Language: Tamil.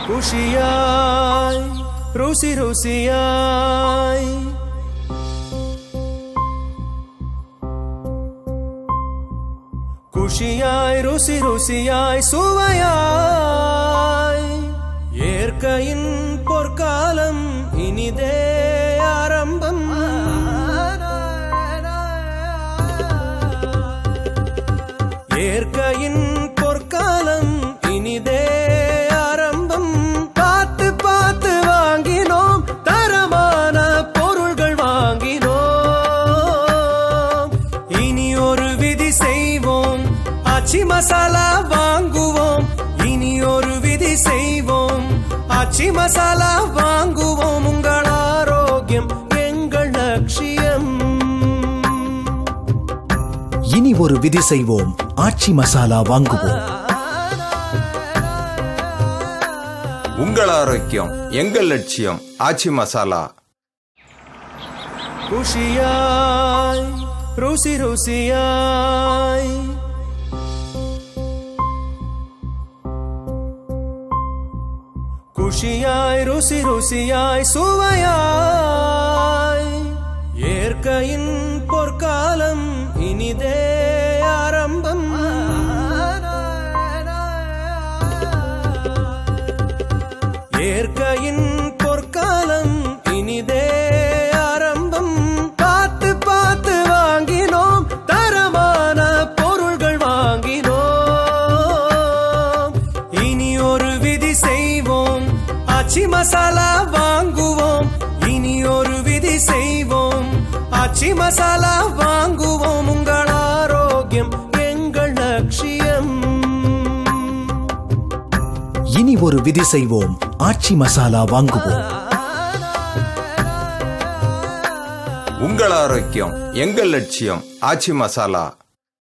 குஷியாய் ருசி ருசியாய் குஷியாய் ருசி ருசியாய் சுவையாய் இயற்கையின் பொற்காலம் இனிதே ஆரம்பம் இயற்கையின் பொற்காலம் இனிதே ஆரம்பம் பார்த்து பார்த்து வாங்கினோம் தரமான பொருள்கள் வாங்கினோம் இனி ஒரு விதி செய்வோம் ஆச்சி மசாலா வாங்குவோம் இனி ஒரு விதி செய்வோம் ஆச்சி மசாலா வாங்குவோம் உங்கள் ஆரோக்கியம் எங்கள் லட்சியம் இனி ஒரு விதி செய்வோம் ஆச்சி மசாலா வாங்குவோம் உங்கள் ஆரோக்கியம் எங்கள் லட்சியம் ஆச்சி மசாலா குஷியாய் ருசி ருசியாய் குஷியாய் ருசி ருசியாய் சுவையாய் இயற்கையின் பொற்காலம் இனிதே ஆரம்பம் இயற்கையின் பொற்காலம் இனிதே ஆரம்பம் பார்த்து பார்த்து வாங்கினோம் தரமான பொருள்கள் வாங்கினோம் இனி ஒரு விதி செய்வோம் ஆச்சி மசாலா வாங்குவோம் இனி ஒரு விதி செய்வோம் ஆச்சி மசாலா வாங்குவோம் உங்கள் ஆரோக்கியம் எங்கள் லட்சியம் இனி ஒரு விதி செய்வோம் ஆச்சி மசாலா வாங்குவோம் உங்கள் ஆரோக்கியம் எங்கள் லட்சியம் ஆச்சி மசாலா